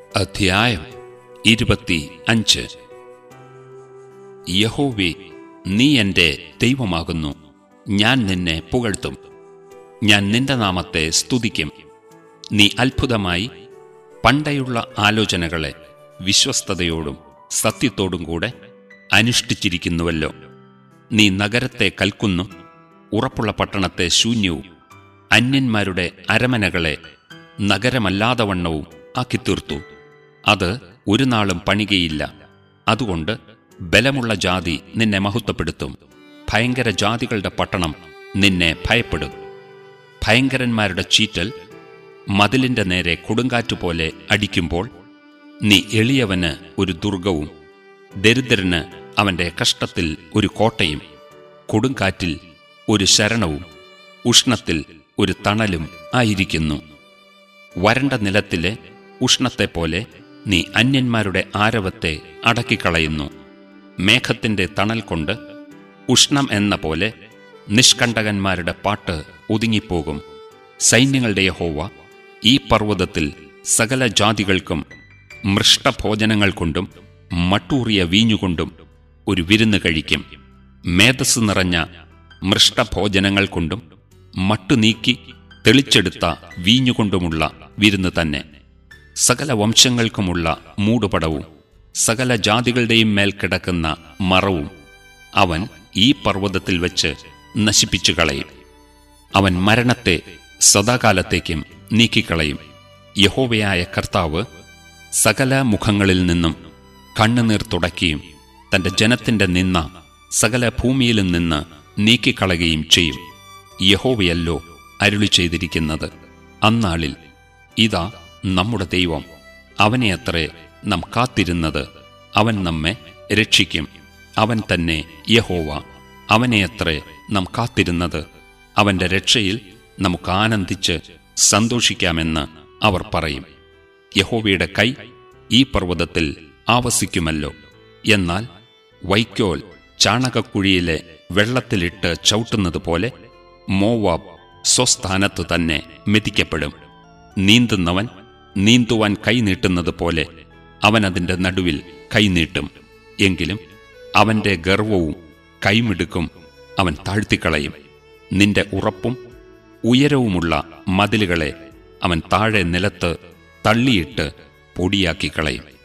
അധ്യായം ഇരുപത്തി അഞ്ച് യഹോവേ നീ എൻ്റെ ദൈവമാകുന്നു ഞാൻ നിന്നെ പുകഴ്ത്തും ഞാൻ നിന്റെ നാമത്തെ സ്തുതിക്കും നീ അത്ഭുതമായി പണ്ടയുള്ള ആലോചനകളെ വിശ്വസ്തയോടും സത്യത്തോടും കൂടെ അനുഷ്ഠിച്ചിരിക്കുന്നുവല്ലോ നീ നഗരത്തെ കൽക്കുന്നു ഉറപ്പുള്ള പട്ടണത്തെ ശൂന്യവും അന്യന്മാരുടെ അരമനകളെ നഗരമല്ലാതവണ്ണവും ആക്കിത്തീർത്തു അത് ഒരു നാളും പണികയില്ല അതുകൊണ്ട് ബലമുള്ള ജാതി നിന്നെ മഹത്വപ്പെടുത്തും ഭയങ്കര ജാതികളുടെ പട്ടണം നിന്നെ ഭയപ്പെടും ഭയങ്കരന്മാരുടെ ചീറ്റൽ മതിലിന്റെ നേരെ കൊടുങ്കാറ്റുപോലെ അടിക്കുമ്പോൾ നീ എളിയവന് ഒരു ദുർഗവും ദരിദ്രന് അവന്റെ കഷ്ടത്തിൽ ഒരു കോട്ടയും കൊടുങ്കാറ്റിൽ ഒരു ശരണവും ഉഷ്ണത്തിൽ ഒരു തണലും ആയിരിക്കുന്നു വരണ്ട നിലത്തിലെ ഉഷ്ണത്തെപ്പോലെ നീ അന്യന്മാരുടെ ആരവത്തെ അടക്കിക്കളയുന്നു മേഘത്തിന്റെ തണൽ കൊണ്ട് ഉഷ്ണം എന്ന പോലെ നിഷ്കണ്ടകന്മാരുടെ പാട്ട് ഒതുങ്ങിപ്പോകും സൈന്യങ്ങളുടെ യഹോവ ഈ പർവ്വതത്തിൽ സകല ജാതികൾക്കും മൃഷ്ടഭോജനങ്ങൾ കൊണ്ടും മട്ടൂറിയ വീഞ്ഞുകൊണ്ടും ഒരു വിരുന്ന് കഴിക്കും മേധസ് നിറഞ്ഞ മൃഷ്ടഭോജനങ്ങൾ കൊണ്ടും മട്ടുനീക്കി തെളിച്ചെടുത്ത വീഞ്ഞുകൊണ്ടുമുള്ള വിരുന്ന് തന്നെ സകല വംശങ്ങൾക്കുമുള്ള മൂടുപടവും സകല ജാതികളുടെയും മേൽ കിടക്കുന്ന മറവും അവൻ ഈ പർവ്വതത്തിൽ വെച്ച് നശിപ്പിച്ചു കളയും അവൻ മരണത്തെ സദാകാലത്തേക്കും നീക്കിക്കളയും യഹോവയായ കർത്താവ് സകല മുഖങ്ങളിൽ നിന്നും കണ്ണുനീർ തുടയ്ക്കുകയും തന്റെ ജനത്തിന്റെ നിന്ന സകല ഭൂമിയിലും നിന്ന് നീക്കിക്കളയുകയും ചെയ്യും യഹോവയല്ലോ അരുളി ചെയ്തിരിക്കുന്നത് അന്നാളിൽ ഇതാ നമ്മുടെ ദൈവം അവനെ അത്രേ നാം കാത്തിരുന്നത് അവൻ നമ്മെ രക്ഷിക്കും അവൻ തന്നെ യഹോവ അവനെയത്രേ നാം കാത്തിരുന്നത് അവന്റെ രക്ഷയിൽ നമുക്ക് ആനന്ദിച്ച് സന്തോഷിക്കാമെന്ന് അവർ പറയും യഹോവയുടെ കൈ ഈ പർവ്വതത്തിൽ ആവസിക്കുമല്ലോ എന്നാൽ വൈക്കോൽ ചാണകക്കുഴിയിലെ വെള്ളത്തിലിട്ട് ചവിട്ടുന്നത് പോലെ മോവാബ് സ്വസ്ഥാനത്ത് തന്നെ മെതിക്കപ്പെടും നീന്തുന്നവൻ നീന്തുവാൻ കൈനീട്ടുന്നത് പോലെ അവൻ അതിൻ്റെ നടുവിൽ കൈനീട്ടും എങ്കിലും അവന്റെ ഗർവവും കൈമിടുക്കും അവൻ താഴ്ത്തിക്കളയും നിന്റെ ഉറപ്പും ഉയരവുമുള്ള മതിലുകളെ അവൻ താഴെ നിലത്ത് തള്ളിയിട്ട് പൊടിയാക്കിക്കളയും